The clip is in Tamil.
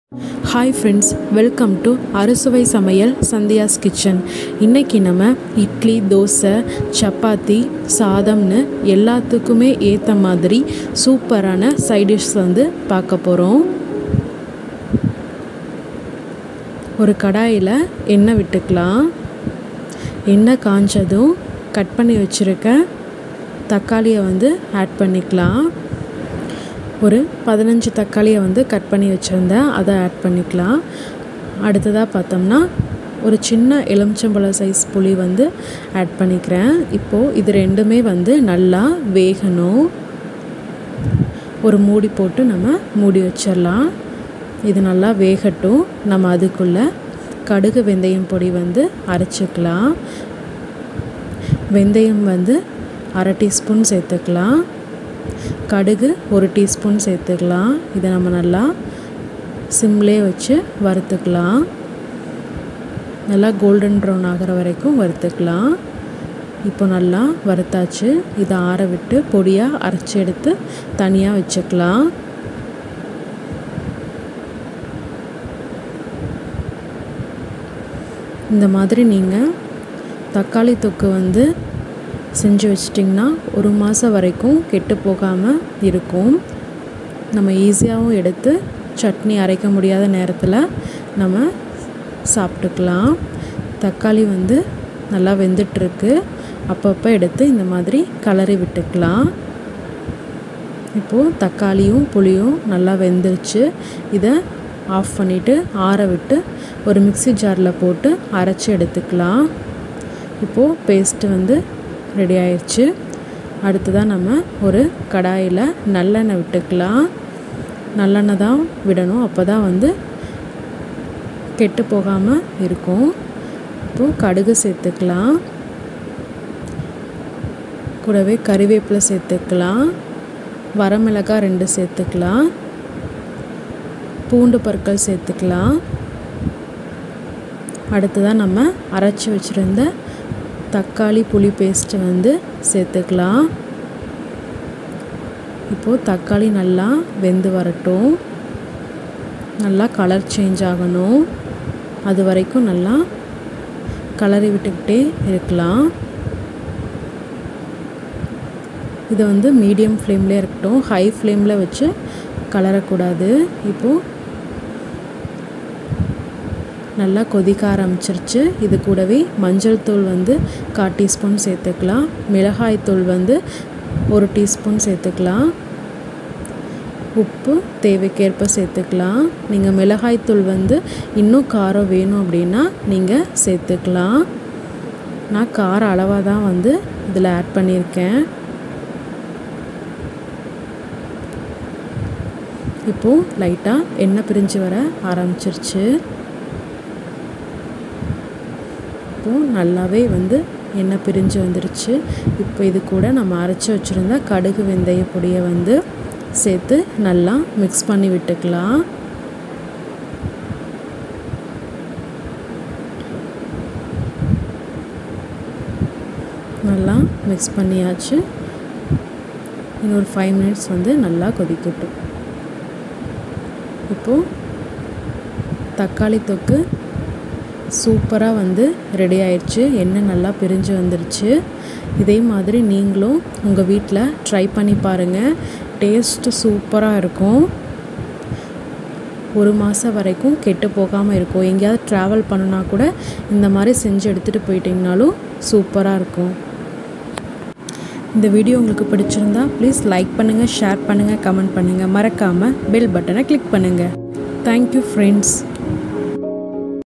ஹாய் ஃப்ரெண்ட்ஸ் வெல்கம் டு அறுசுவை சமையல் சந்தியாஸ் கிச்சன் இன்றைக்கி நம்ம இட்லி தோசை சப்பாத்தி சாதம்னு எல்லாத்துக்குமே ஏற்ற மாதிரி சூப்பரான சைட் டிஷ் வந்து பார்க்க போகிறோம் ஒரு கடாயில் எண்ணெய் விட்டுக்கலாம் எண்ணெய் காஞ்சதும் கட் பண்ணி வச்சுருக்க தக்காளியை வந்து ஆட் பண்ணிக்கலாம் ஒரு பதினஞ்சு தக்காளியை வந்து கட் பண்ணி வச்சுருந்தேன் அதை ஆட் பண்ணிக்கலாம் அடுத்ததாக பார்த்தோம்னா ஒரு சின்ன எலுமிச்சம்பழம் சைஸ் புளி வந்து ஆட் பண்ணிக்கிறேன் இப்போது இது ரெண்டுமே வந்து நல்லா வேகணும் ஒரு மூடி போட்டு நம்ம மூடி வச்சிடலாம் இது நல்லா வேகட்டும் நம்ம அதுக்குள்ளே கடுகு வெந்தயம் பொடி வந்து அரைச்சிக்கலாம் வெந்தயம் வந்து அரை டீஸ்பூன் சேர்த்துக்கலாம் கடுகு ஒரு டீஸ்பூன் சேர்த்துக்கலாம் இதை நம்ம நல்லா சிம்லே வச்சு வறுத்துக்கலாம் நல்லா கோல்டன் ப்ரௌன் ஆகிற வரைக்கும் வறுத்துக்கலாம் இப்போ நல்லா வறுத்தாச்சு இதை ஆற விட்டு பொடியாக அரைச்சி எடுத்து தனியாக வச்சுக்கலாம் இந்த மாதிரி நீங்கள் தக்காளி தொக்கு வந்து செஞ்சு வச்சிட்டிங்கன்னா ஒரு மாதம் வரைக்கும் கெட்டு போகாமல் இருக்கும் நம்ம ஈஸியாகவும் எடுத்து சட்னி அரைக்க முடியாத நேரத்தில் நம்ம சாப்பிட்டுக்கலாம் தக்காளி வந்து நல்லா வெந்துட்டுருக்கு அப்பப்போ எடுத்து இந்த மாதிரி கலரி விட்டுக்கலாம் இப்போது தக்காளியும் புளியும் நல்லா வெந்துருச்சு இதை ஆஃப் பண்ணிவிட்டு ஆற விட்டு ஒரு மிக்சி ஜாரில் போட்டு அரைச்சி எடுத்துக்கலாம் இப்போது பேஸ்ட்டு வந்து ரெடி ஆயிடுச்சு அடுத்ததாக நம்ம ஒரு கடாயில் நல்லெண்ணெய் விட்டுக்கலாம் நல்லெண்ணெய் தான் விடணும் அப்போ தான் வந்து கெட்டு போகாமல் இருக்கும் இப்போது கடுகு சேர்த்துக்கலாம் கூடவே கறிவேப்பிலை சேர்த்துக்கலாம் வரமிளகாய் ரெண்டு சேர்த்துக்கலாம் பூண்டு பற்கள் சேர்த்துக்கலாம் அடுத்ததாக நம்ம அரைச்சி வச்சுருந்த தக்காளி புளி பேஸ்ட்டு வந்து சேர்த்துக்கலாம் இப்போது தக்காளி நல்லா வெந்து வரட்டும் நல்லா கலர் சேஞ்ச் ஆகணும் அது வரைக்கும் நல்லா கலரி விட்டுக்கிட்டே இருக்கலாம் இதை வந்து மீடியம் ஃப்ளேம்லேயே இருக்கட்டும் ஹை ஃப்ளேமில் வச்சு கலரக்கூடாது இப்போது நல்லா கொதிக்க ஆரம்பிச்சிருச்சு இது கூடவே மஞ்சள் தூள் வந்து கால் டீஸ்பூன் சேர்த்துக்கலாம் மிளகாய் தூள் வந்து ஒரு டீஸ்பூன் சேர்த்துக்கலாம் உப்பு தேவைக்கேற்ப சேர்த்துக்கலாம் நீங்கள் மிளகாய் தூள் வந்து இன்னும் காரம் வேணும் அப்படின்னா நீங்கள் சேர்த்துக்கலாம் நான் காரம் அளவாக தான் வந்து இதில் ஆட் பண்ணியிருக்கேன் இப்போது லைட்டாக எண்ணெய் பிரிஞ்சு வர ஆரம்பிச்சிருச்சு இப்போது நல்லாவே வந்து எண்ணெய் பிரிஞ்சு வந்துருச்சு இப்போ இது கூட நம்ம அரைச்சி வச்சுருந்த கடுகு வெந்தய பொடியை வந்து சேர்த்து நல்லா மிக்ஸ் பண்ணி விட்டுக்கலாம் நல்லா மிக்ஸ் பண்ணியாச்சு இன்னொரு ஃபைவ் மினிட்ஸ் வந்து நல்லா கொதிக்கட்டும் இப்போது தக்காளி தொக்கு சூப்பராக வந்து ரெடி ஆயிடுச்சு எண்ணெய் நல்லா பிரிஞ்சு வந்துருச்சு இதே மாதிரி நீங்களும் உங்கள் வீட்டில் ட்ரை பண்ணி பாருங்கள் டேஸ்ட்டு சூப்பராக இருக்கும் ஒரு மாதம் வரைக்கும் கெட்டு போகாமல் இருக்கும் எங்கேயாவது ட்ராவல் பண்ணுனா கூட இந்த மாதிரி செஞ்சு எடுத்துகிட்டு போயிட்டிங்கனாலும் சூப்பராக இருக்கும் இந்த வீடியோ உங்களுக்கு பிடிச்சிருந்தா ப்ளீஸ் லைக் பண்ணுங்கள் ஷேர் பண்ணுங்கள் கமெண்ட் பண்ணுங்கள் மறக்காமல் பெல் பட்டனை கிளிக் பண்ணுங்கள் தேங்க்யூ ஃப்ரெண்ட்ஸ்